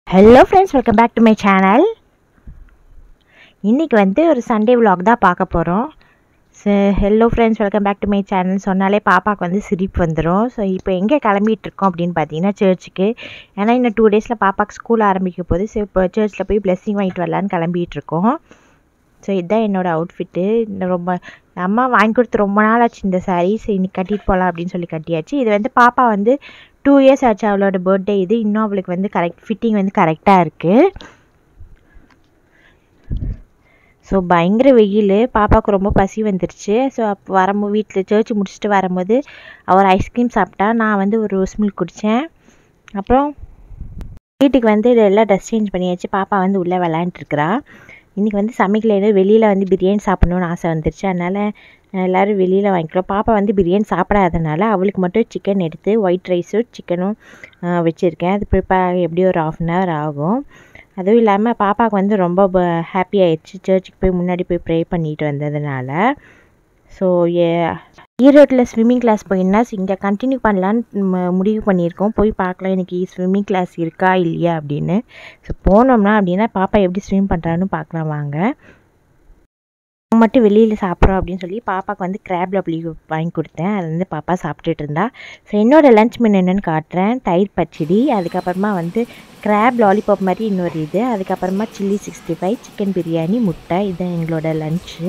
Hello friends welcome back to my channel இன்றைக்கி வந்து ஒரு சண்டே vlog தான் பார்க்க போகிறோம் so hello friends welcome back to my channel சொன்னாலே பாப்பாவுக்கு வந்து சிரிப்பு வந்துடும் ஸோ இப்போ எங்கே கிளம்பிட்டு இருக்கோம் அப்படின்னு பார்த்தீங்கன்னா சர்ச்சுக்கு ஏன்னா இன்னும் டூ டேஸில் பாப்பாவுக்கு ஸ்கூல் ஆரம்பிக்க போகுது ஸோ இப்போ சர்ச்சில் போய் blessing வாங்கிட்டு வரலான்னு கிளம்பிட்டு இருக்கோம் ஸோ இதுதான் என்னோடய அவுட்ஃபிட்டு ரொம்ப அம்மா வாங்கி கொடுத்து ரொம்ப நாள் ஆச்சு இந்த saree ஸோ இன்னைக்கு கட்டிட்டு போகலாம் அப்படின்னு சொல்லி கட்டியாச்சு இது வந்து பாப்பா வந்து டூ இயர்ஸ் ஆச்சு அவளோட பர்த்டே இது இன்னும் அவளுக்கு வந்து கரெக்ட் ஃபிட்டிங் வந்து கரெக்டாக இருக்குது ஸோ பயங்கர வெயில் பாப்பாவுக்கு ரொம்ப பசி வந்துருச்சு ஸோ அப்போ வரும்போது வீட்டில் சர்ச் முடிச்சுட்டு வரும்போது அவர் ஐஸ்கிரீம் சாப்பிட்டா நான் வந்து ஒரு ரோஸ் மில்க் குடித்தேன் அப்புறம் வீட்டுக்கு வந்து எல்லாம் ட்ரெஸ் சேஞ்ச் பண்ணியாச்சு பாப்பா வந்து உள்ளே விளாண்டுருக்குறா இன்றைக்கி வந்து சமைக்கல வெளியில் வந்து பிரியாணி சாப்பிட்ணுன்னு ஆசை வந்துருச்சு அதனால் எல்லோரும் வெளியில் வாங்கிக்கிறோம் பாப்பா வந்து பிரியாணி சாப்பிடாதனால அவளுக்கு மட்டும் சிக்கன் எடுத்து ஒயிட் ரைஸும் சிக்கனும் வச்சுருக்கேன் அது ப்ரிப்பேர் எப்படியும் ஒரு ஆஃப் அன் ஹவர் ஆகும் அதுவும் இல்லாமல் பாப்பாவுக்கு வந்து ரொம்ப ஹாப்பி ஆயிடுச்சு சர்ச்சுக்கு போய் முன்னாடி போய் ப்ரே பண்ணிட்டு வந்ததுனால ஸோ ஈரோட்டில் ஸ்விம்மிங் கிளாஸ் போயிருந்தா இங்கே கண்டினியூ பண்ணலான்னு ம- முடிவு பண்ணியிருக்கோம் போய் பார்க்கலாம் எனக்கு ஸ்விம்மிங் கிளாஸ் இருக்கா இல்லையா அப்படின்னு ஸோ போனோம்னா அப்படின்னா பாப்பா எப்படி ஸ்விம் பண்ணுறான்னு பார்க்கலாம் வாங்க நான் மட்டும் வெளியில் சாப்பிட்றோம் அப்படின்னு சொல்லி பாப்பாவுக்கு வந்து கிராப் லப்லி வாங்கி கொடுத்தேன் அது வந்து பாப்பா சாப்பிட்டுட்டு இருந்தா ஸோ என்னோட லஞ்ச் மெனு என்னன்னு காட்டுறேன் தயிர் பச்சடி அதுக்கப்புறமா வந்து கிராப் லாலிபாப் மாதிரி இன்னொரு இது அதுக்கப்புறமா chilli sixty five chicken biryani முட்டை இதுதான் எங்களோட லஞ்சு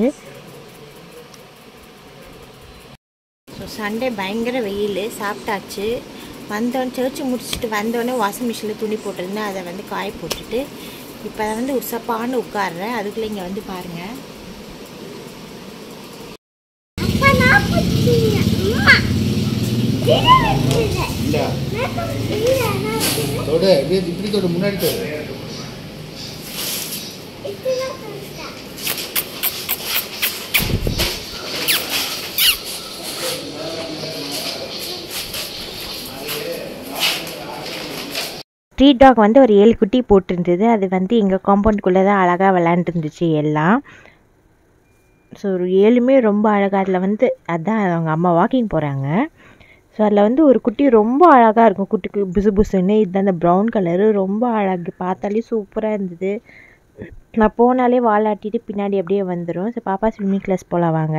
ஸோ சண்டே பயங்கர வெயில் சாப்பிட்டாச்சு வந்தோடனே சர்ச்சு முடிச்சுட்டு வந்தோடனே வாஷிங் மிஷினில் துணி போட்டிருந்தேன் அதை வந்து காய போட்டுட்டு இப்போ அதை வந்து உசப்பான்னு உட்காடுறேன் அதுக்குள்ளே இங்கே வந்து பாருங்கள் இல்ல தொடு இப்படி இப்படி தொடு முன்னாடி தொடு ஸ்ட்ரீட் டாக் வந்து ஒரு ஏழு குட்டி போட்டிருந்தது அது வந்து எங்கள் காம்பவுண்டுக்குள்ளே தான் அழகாக விளாண்டுருந்துச்சு எல்லாம் ஸோ ஒரு ஏழுமே ரொம்ப அழகாக அதில் வந்து அதான் அவங்க அம்மா வாக்கிங் போகிறாங்க ஸோ அதில் வந்து ஒரு குட்டி ரொம்ப அழகாக இருக்கும் குட்டிக்கு புசு புசுன்னு இதுதான் அந்த ப்ரௌன் கலரு ரொம்ப அழகு பார்த்தாலே சூப்பராக இருந்தது நான் போனாலே வாலாட்டிட்டு பின்னாடி அப்படியே வந்துடும் ஸோ பாப்பா ஸ்விம்மிங் கிளாஸ் போகலாம் வாங்க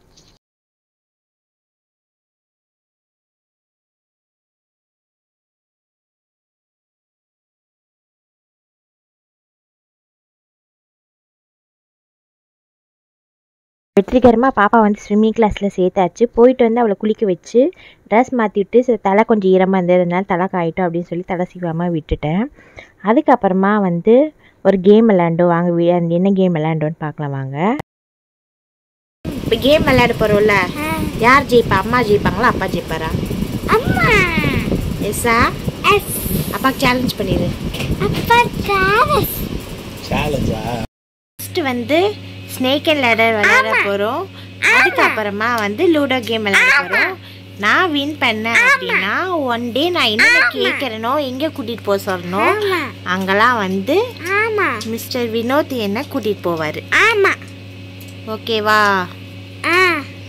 வெற்றிகரமாக பாப்பா வந்து ஸ்விம்மிங் கிளாஸில் சேர்த்தாச்சு போயிட்டு வந்து அவளை குளிக்க வச்சு ட்ரெஸ் மாற்றிட்டு சரி தலை கொஞ்சம் ஈரமாக இருந்ததுனால தலை காயிட்டும் அப்படின்னு சொல்லி தலை சீவாமல் விட்டுட்டேன் அதுக்கப்புறமா வந்து ஒரு கேம் விளாண்டோம் வாங்க வி- அந்த என்ன கேம் விளாண்டோன்னு பார்க்கலாம் வாங்க இப்போ கேம் விளையாட போகிறோம்ல யார் ஜெயிப்பா அம்மா ஜெயிப்பாங்களா அப்பா ஜெயிப்பாரா அம்மா எஸ்ஸா எஸ் அப்பாக்கு சேலஞ்ச் பண்ணிடு அப்பா டிராவல்ஸ் சேலஞ்சா ஃபஸ்ட்டு வந்து ஸ்னேக் அண்ட் லேடர் விளையாட போகிறோம் அதுக்கப்புறமா வந்து லூடோ கேம் விளையாட போகிறோம் நான் வின் பண்ணேன் அப்படின்னா ஒன் டே நான் என்ன கேட்குறேனோ எங்கே கூட்டிகிட்டு போக சொல்லணும் ஆமா அங்கெல்லாம் வந்து ஆமா மிஸ்டர் வினோத் என்ன கூட்டிகிட்டு போவார் ஆமா ஓகேவா ஆ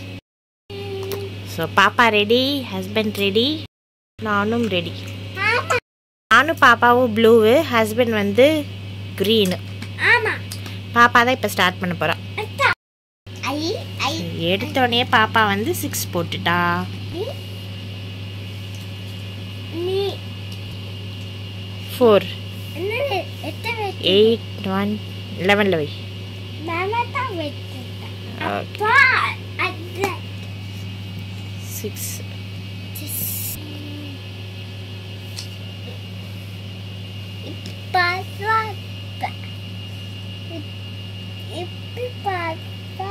ஸோ பாப்பா ரெடி ஹஸ்பண்ட் ரெடி நானும் ரெடி நானும் பாப்பாவும் ப்ளூவு ஹஸ்பண்ட் வந்து க்ரீனு ஆமா பாப்பா தான் இப்போ ஸ்டார்ட் பண்ண போகிறா ஐ ஐ எடுத்தோடனே பாப்பா வந்து சிக்ஸ் போட்டுட்டா நீ ஃபோர் என்ன எத்தனை எயிட் ஒன் லெவனில் வை மாமா தான் வெட்டுட்டேன் ஓகே அப்பா அது சிக்ஸ் பார்த்தா இப்படி பார்த்தா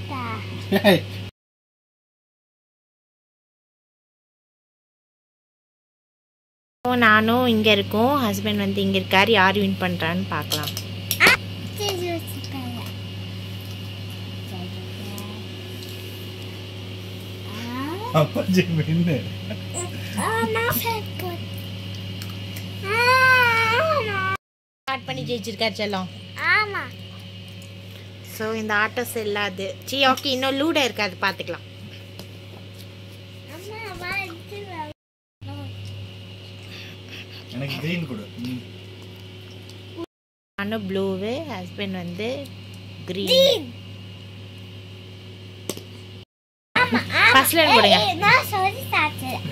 ஸோ நானும் இங்கே இருக்கோம் ஹஸ்பண்ட் வந்து இங்கே இருக்கார் யார் வின் பண்ணுறான்னு பார்க்கலாம் அப்பா ஜெயின்னு ஸ்டார்ட் பண்ணி ஜெயிச்சிருக்கார் செல்லம் ஆமா ஸோ இந்த ஆட்டோ செல்லாது சி ஓகே இன்னும் லூடோ இருக்காது பார்த்துக்கலாம் அம்மா வா இது எனக்கு கிரீன் கொடு ம். நானும் ப்ளூவு ஹஸ்பண்ட் வந்து க்ரீன் ஃபர்ஸ்ட் லைன் போடுங்க ஏய், நான் சொல்லி சாப்பிட்டேன்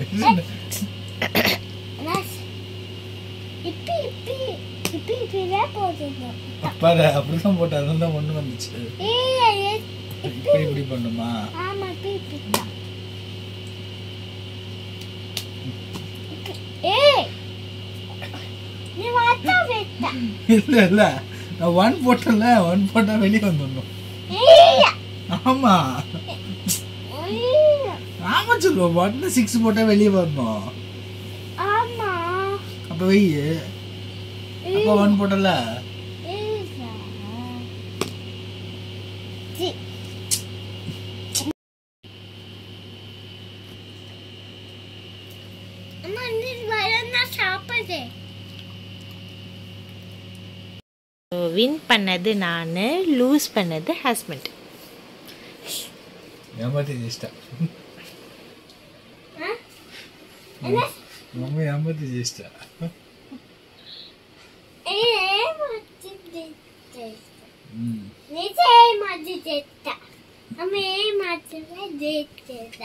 நான் சொ- இப்பி இப்பி இப்பி இப்படியே போட்டுருந்தோம் பாரு அப்படிதான் போட்டு அதில் தான் ஒன்று வந்துச்சு ஏய் ஏய், இப்படி இப்படி பண்ணுமா ஆமா இப்பி இப்படி தான் இப்பி- ஏய் நீ வாத்தா வெட்ட இல்லை இல்லை நான் ஒன் போட்டேன்ல ஒன் போட்டால் வெளியே வந்துடணும் ஏய் ஆமா ஏய், ஆமா சொல்லுவோம் ஒன்னு சிக்ஸ் போட்டால் வெளியே வரணும் ஆமா அப்போ வெய் அப்போ ஒன் போட்டல ஏய் சி அம்மா நீ வரனா சாப்பிடு வின் பண்ணது நான் லூஸ் பண்ணது ஹஸ்பண்ட் ஏமாத்தி ஜெயிச்சிட்டா என்ன மம்மி ஏமாத்தி ஜெயிச்சிட்டா ஏய் மச்சி தெத்த ம் நீ ஏய் மச்சி தெத்த அம்மா ஏய் மச்சி தெத்த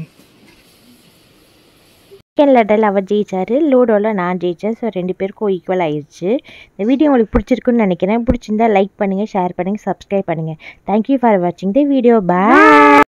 செகண்ட் லெட்டரில் அவர் ஜெயிச்சாரு லூடோவில் நான் ஜெயித்தேன் ஸோ ரெண்டு பேருக்கும் ஈக்குவல் ஆயிடுச்சு இந்த வீடியோ உங்களுக்கு பிடிச்சிருக்குன்னு நினைக்கிறேன் பிடிச்சிருந்தா லைக் பண்ணுங்கள் ஷேர் பண்ணுங்கள் சப்ஸ்கிரைப் பண்ணுங்கள் தேங்க்யூ ஃபார் வாட்சிங் த வீடியோ பாய்